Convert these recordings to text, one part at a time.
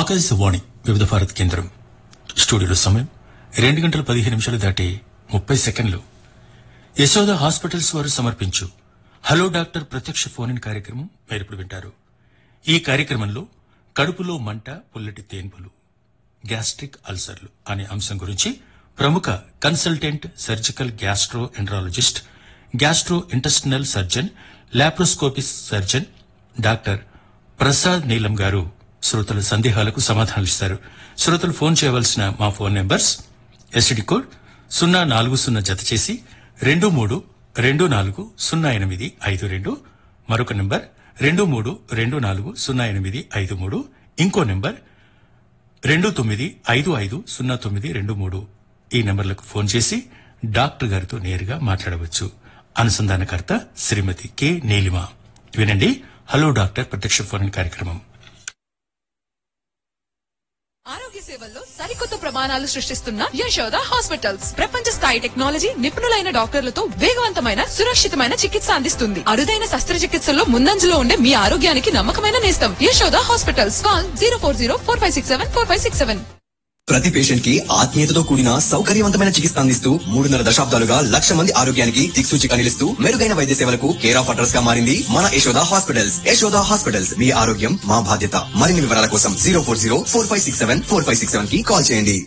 ఆకాశవాణి వివిధ భారత్ కేంద్రం స్టూడియోలో సమయం రెండు గంటల పదిహేను నిమిషాలు దాటి ముప్పై సెకండ్లు యశోద హాస్పిటల్స్ వారు సమర్పించు హలో డాక్టర్ ప్రత్యక్ష ఫోన్ ఇన్ కార్యక్రమం మీరు ఇప్పుడు వింటారు ఈ కార్యక్రమంలో కడుపులో మంట పుల్లటి తేన్పులు గ్యాస్ట్రిక్ అల్సర్లు అనే అంశం గురించి ప్రముఖ consultant surgical gastro enterologist gastro intestinal surgeon laparoscopic surgeon doctor Prasad Neelam గారు శ్రోతల సందేహాలకు సమాధానాలిస్తారు శ్రోతలు ఫోన్ చేయవలసిన మా ఫోన్ నెంబర్స్ ఎస్టిడి కోడ్ సున్నా నాలుగు సున్నా జత చేసి రెండు మూడు రెండు నాలుగు సున్నా ఎనిమిది ఐదు రెండు మరొక నెంబర్ రెండు మూడు రెండు నాలుగు సున్నా ఎనిమిది ఐదు మూడు ఇంకో నెంబర్ రెండు తొమ్మిది ఐదు ఐదు సున్నా తొమ్మిది రెండు మూడు ఈ నెంబర్లకు ఫోన్ చేసి డాక్టర్ గారితో నేరుగా మాట్లాడవచ్చు అనుసంధానకర్త శ్రీమతి కె నీలిమ వినండి హలో డాక్టర్ ప్రత్యక్ష ఫోన్ కార్యక్రమం ఆరోగ్య సేవల్లో సరికొత్త ప్రమాణాలు సృష్టిస్తున్న యశోద హాస్పిటల్స్ ప్రపంచ స్థాయి టెక్నాలజీ నిపుణులైన డాక్టర్లతో వేగవంతమైన సురక్షితమైన చికిత్స అందిస్తుంది అరుదైన శస్త్రచికిత్సల్లో ముందంజలో ఉండే మీ ఆరోగ్యానికి నమ్మకమైన నేస్తం Yashoda hospitals call zero four zero four five six seven four five six seven ప్రతి పేషెంట్ కి ఆత్మీయతతో కూడిన సౌకర్యవంతమైన చికిత్స అందిస్తూ మూడున్నర దశాబ్దాలుగా లక్ష మంది ఆరోగ్యానికి దిక్సూచిగా నిలుస్తూ మెరుగైన వైద్య సేవలకు కేర్ ఆఫ్ అడ్రస్ గా మారింది మన యశోద హాస్పిటల్స్ యశోద హాస్పిటల్స్ మీ ఆరోగ్యం మా బాధ్యత మరిన్ని వివరాల కోసం zero four zero four five six seven four five six seven కి కాల్ చేయండి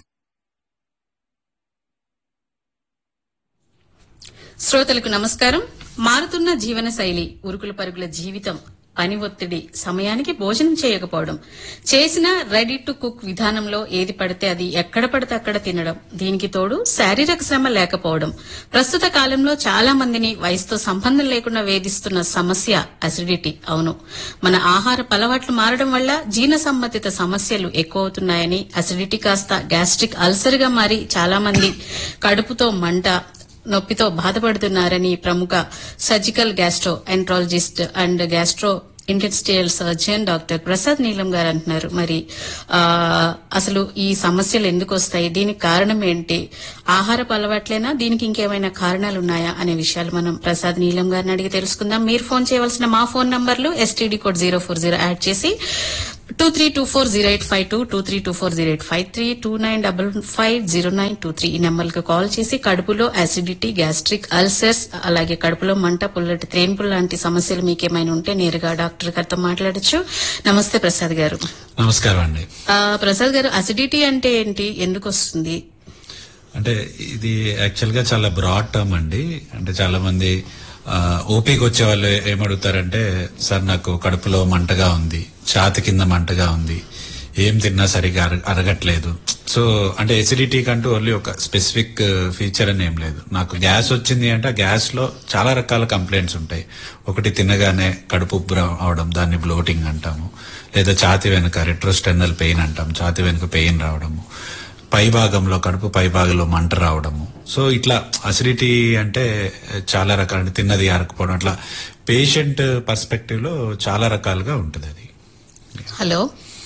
శ్రోతలకు నమస్కారం మారుతున్న జీవన శైలి ఉరుకుల పరుగుల జీవితం పని ఒత్తిడి సమయానికి భోజనం చేయకపోవడం చేసిన రెడీ టు కుక్ విధానంలో ఏది పడితే అది ఎక్కడ పడితే అక్కడ తినడం దీనికి తోడు శారీరక శ్రమ లేకపోవడం ప్రస్తుత కాలంలో చాలా మందిని వయసుతో సంబంధం లేకుండా వేధిస్తున్న సమస్య అసిడిటీ అవును మన ఆహార అలవాట్లు మారడం వల్ల జీర్ణ సంబంధిత సమస్యలు ఎక్కువ అవుతున్నాయని అసిడిటీ కాస్త గ్యాస్ట్రిక్ అల్సర్ గా మారి చాలా మంది కడుపుతో మంట నొప్పితో బాధపడుతున్నారని ప్రముఖ surgical gastro enterologist and gastro industrial surgeon doctor Prasad Neelam గారు అంటున్నారు మరి ఆ, అసలు ఈ సమస్యలు ఎందుకు వస్తాయి దీనికి కారణం ఏంటి ఆహారపు అలవాట్లేనా దీనికి ఇంకేమైనా కారణాలు ఉన్నాయా అనే విషయాలు మనం ప్రసాద్ నీలం గారిని అడిగి తెలుసుకుందాం మీరు ఫోన్ చేయవలసిన మా ఫోన్ నంబర్లు STD code zero four zero add చేసి two three two four zero eight five two two three two four zero eight five three two nine double five zero nine two three ఈ నెంబర్లకు call చేసి కడుపులో acidity gastric ulcers అలాగే కడుపులో మంట పుల్లటి త్రేన్పులు లాంటి సమస్యలు మీకేమైనా ఉంటే నేరుగా డాక్టర్ గారితో మాట్లాడొచ్చు నమస్తే ప్రసాద్ గారు నమస్కారం అండి ఆ, ప్రసాద్ గారు అసిడిటీ అంటే ఏంటి ఎందుకు వస్తుంది అంటే ఇది యాక్చువల్ గా చాలా బ్రాడ్ టర్మ్ అండి అంటే చాలా మంది ఓపీకి వచ్చే వాళ్ళు ఏమడుగుతారంటే సార్ నాకు కడుపులో మంటగా ఉంది ఛాతి కింద మంటగా ఉంది ఏం తిన్నా సరిగా అర- అరగట్లేదు సో అంటే ఎసిడిటీ కంటూ ఓన్లీ ఒక స్పెసిఫిక్ ఫీచర్ అని ఏం లేదు నాకు గ్యాస్ వచ్చింది అంటే ఆ గ్యాస్ లో చాలా రకాల కంప్లైంట్స్ ఉంటాయి ఒకటి తినగానే కడుపు ఉబ్బరం అవడం దాన్ని బ్లోటింగ్ అంటాము లేదా ఛాతి వెనుక రెట్రోస్టెర్నల్ పెయిన్ అంటాం ఛాతి వెనుక పెయిన్ రావడము పై భాగంలో కడుపు పై భాగంలో మంట రావడము సో ఇట్లా అసిడిటీ అంటే చాలా రకాల తిన్నది అరకపోవడం అట్లా పేషెంట్ పర్స్పెక్టివ్ లో చాలా రకాలుగా ఉంటుంది అది హలో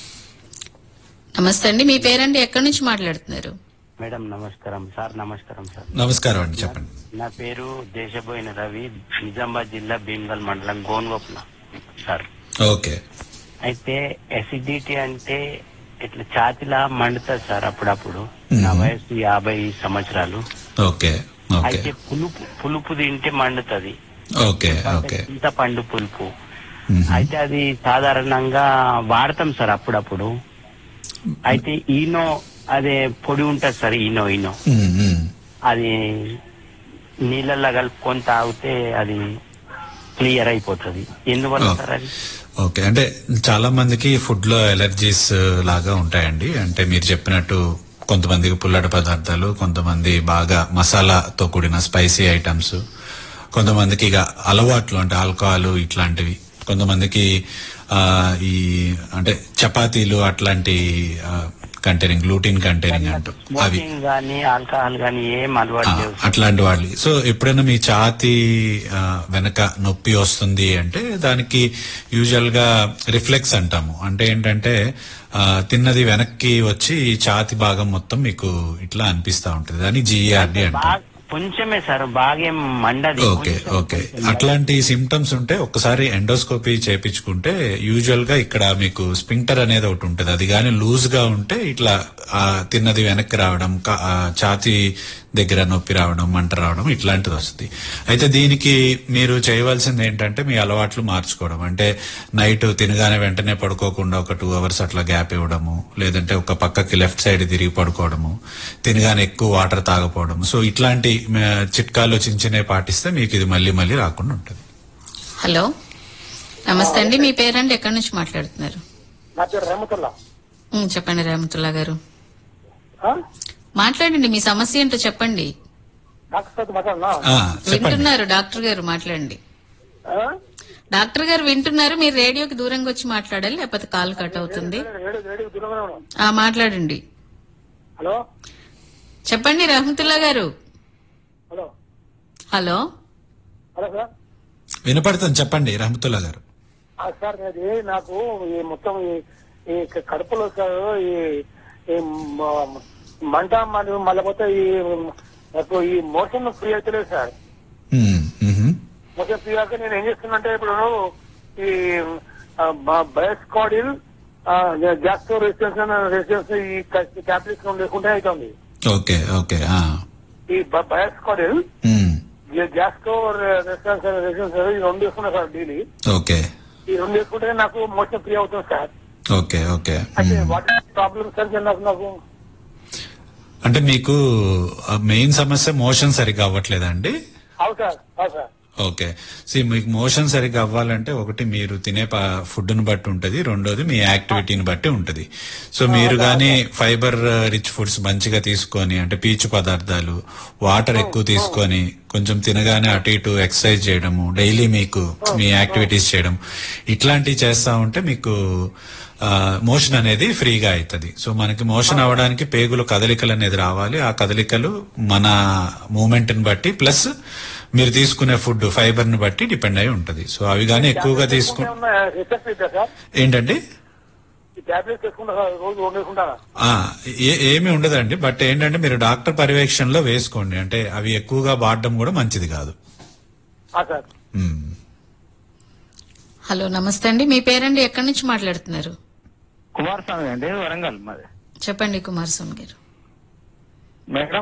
నమస్తే అండి మీ పేరండి ఎక్కడి నుంచి మాట్లాడుతున్నారు మేడం నమస్కారం సార్ నమస్కారం సార్ నమస్కారం అండి చెప్పండి నా పేరు దేశబోయిన రవి నిజామాబాద్ జిల్లా భీమ్గల్ మండలం గోన్గోప్ల సార్ ఓకే అయితే ఎసిడిటీ అంటే ఇట్లా ఛాతిలా మండుతుంది సార్ అప్పుడప్పుడు నా వయసు యాభై సంవత్సరాలు ఓకే ఓకే అయితే పులుపు పులుపు తింటే మండుతుంది ఓకే ఓకే ఇంత పండు పులుపు మ్మ్. అయితే అది సాధారణంగా వాడతాం సార్ అప్పుడప్పుడు అయితే ఈనో అదే పొడి ఉంటది సార్ ఈనో ఈనో మ్మ్, మ్మ్. అది నీళ్ళల్లో కలుపుకొని తాగితే అది క్లియర్ అయిపోతుంది ఎందువల్ల ఓ. సార్ అది ఓకే అంటే చాలా మందికి ఫుడ్ లో ఎలర్జీస్ లాగా ఉంటాయండి అంటే మీరు చెప్పినట్టు కొంతమందికి పుల్లటి పదార్థాలు కొంతమంది బాగా మసాలాతో కూడిన స్పైసీ ఐటమ్స్ కొంతమందికి ఇక అలవాట్లు అంటే ఆల్కహాల్ ఇట్లాంటివి కొంతమందికి ఆ, ఈ అంటే చపాతీలు అట్లాంటి కంటైనింగ్ గ్లూటిన్ కంటైనింగ్ అంటూ అవి స్మోకింగ్ గానీ ఆల్కహాల్ గానీ ఏం అలవాటు ఆ, లేవు సార్. అట్లాంటి వాళ్ళు సో ఎప్పుడైనా మీ ఛాతి ఆ, వెనక నొప్పి వస్తుంది అంటే దానికి యూజువల్ గా రిఫ్లెక్స్ అంటాము అంటే ఏంటంటే ఆ, తిన్నది వెనక్కి వచ్చి ఛాతి భాగం మొత్తం మీకు ఇట్లా అనిపిస్తా ఉంటుంది దాన్ని జిఆర్డి అంటాం బాగా కొంచెమే సార్ బాగా ఏం మండది ఓకే ఓకే అట్లాంటి సిమ్టమ్స్ ఉంటే ఒక్కసారి ఎండోస్కోపీ చేపించుకుంటే యూజువల్ గా ఇక్కడ మీకు స్పింక్టర్ అనేది ఒకటి ఉంటుంది అది కానీ లూజ్ గా ఉంటే ఇట్లా ఆ, తిన్నది వెనక్కి రావడం క- ఆ, ఛాతీ దగ్గర నొప్పి రావడం మంట రావడం ఇట్లాంటిది వస్తుంది అయితే దీనికి మీరు చేయవలసింది ఏంటంటే మీ అలవాట్లు మార్చుకోవడం అంటే నైట్ తినగానే వెంటనే పడుకోకుండా ఒక టూ అవర్స్ అట్లా గ్యాప్ ఇవ్వడము లేదంటే ఒక పక్కకి లెఫ్ట్ సైడ్ తిరిగి పడుకోవడము తినగానే ఎక్కువ వాటర్ తాగపోవడం సో ఇట్లాంటి మ, చిట్కాలు చిన్న చిన్నవి పాటిస్తే మీకు ఇది మళ్ళీ మళ్ళీ రాకుండా ఉంటుంది హలో నమస్తే అండి మీ పేరండి ఎక్కడి నుంచి మాట్లాడుతున్నారు నా పేరు రెహమతుల్లా ఉమ్, చెప్పండి రేమతుల్లా గారు ఆ? మాట్లాడండి మీ సమస్య ఏంటో చెప్పండి డాక్టర్ సార్ మాట్లాడనా ఆ, చెప్పండి వింటున్నారు డాక్టర్ గారు మాట్లాడండి ఆ? డాక్టర్ గారు వింటున్నారు మీరు రేడియోకి దూరంగా వచ్చి మాట్లాడాలి లేకపోతే కాల్ కట్ అవుతుంది రేడియో రేడియో దూరంగానే ఉన్నాం ఆ మాట్లాడండి హలో చెప్పండి రహమతుల్లా గారు హలో హలో హలో సార్ వినపడుతుంది చెప్పండి రహమతుల్లా గారు ఆ, సార్ అది నాకు ఈ మొత్తం ఈ ఈ క- కడుపులో సార్ ఈ ఈ మ- మంట మరియు మళ్ళీ పోతే ఈ నాకు ఈ మోషన్ ఫ్రీ అవుతలేదు సార్ ఉమ్, మ్హూ. మోషన్ ఫ్రీ అయ్యాక నేను ఏం చేస్తున్నంటే ఇప్పుడు ఈ బయోస్కాడిల్ గ్యాస్ట్రో రెసిస్టెన్స్ రెసిస్టెన్స్ ఈ క్యాప్లిక్స్ లేకుంటే అవుతుంది ఓకే ఓకే ఆ. ఈ బయోస్కాడిల్ ఉమ్, గ్యాస్ట్రో రెసిస్టెన్స్ రెసిస్టెన్స్ ఈ రెండు వేసుకున్నా సార్ డైలీ ఓకే ఈ రెండు వేసుకుంటే నాకు మోషన్ ఫ్రీ అవుతుంది సార్ ఓకే ఓకే అయితే ఉమ్. వాట్ ప్రాబ్లమ్ సార్ నాకు నాకు అంటే మీకు మెయిన్ సమస్య మోషన్ సరిగ్గా అవ్వట్లేదా అండి అవును సార్ అవును సార్ ఓకే సి మీకు మోషన్ సరిగ్గా అవ్వాలంటే ఒకటి మీరు తినే ఫుడ్ ని బట్టి ఉంటది రెండోది మీ యాక్టివిటీని బట్టి ఉంటది సో మీరు గానీ ఫైబర్ రిచ్ ఫుడ్స్ మంచిగా తీసుకొని అంటే పీచు పదార్థాలు వాటర్ ఎక్కువ తీసుకొని కొంచెం తినగానే అటు ఇటు ఎక్సర్సైజ్ చేయడము డైలీ మీకు మీ యాక్టివిటీస్ చేయడం ఇట్లాంటివి చేస్తా ఉంటే మీకు మోషన్ అనేది ఫ్రీగా అవుతుంది సో మనకి మోషన్ అవ్వడానికి పేగులు కదలికలు అనేది రావాలి ఆ కదలికలు మన మూమెంట్ ని బట్టి ప్లస్ మీరు తీసుకునే ఫుడ్ ఫైబర్ ని బట్టి డిపెండ్ అయి ఉంటది సో అవి కానీ ఎక్కువగా తీసుకు రిసెప్ట్ ఇద్దా సార్ ఏంటండి ఈ టాబ్లెట్స్ వేసుకుంటా సార్ రోజు రెండు వేసుకుంటారా ఆ, ఏ- ఏమీ ఉండదండి బట్ ఏంటంటే మీరు డాక్టర్ పర్యవేక్షణలో వేసుకోండి అంటే అవి ఎక్కువగా వాడడం కూడా మంచిది కాదు ఆ సార్ ఉమ్. హలో నమస్తే అండి మీ పేరండి ఎక్కడి నుంచి మాట్లాడుతున్నారు కుమారస్వామి అండి వరంగల్ మాది చెప్పండి కుమారస్వామి గారు మేడం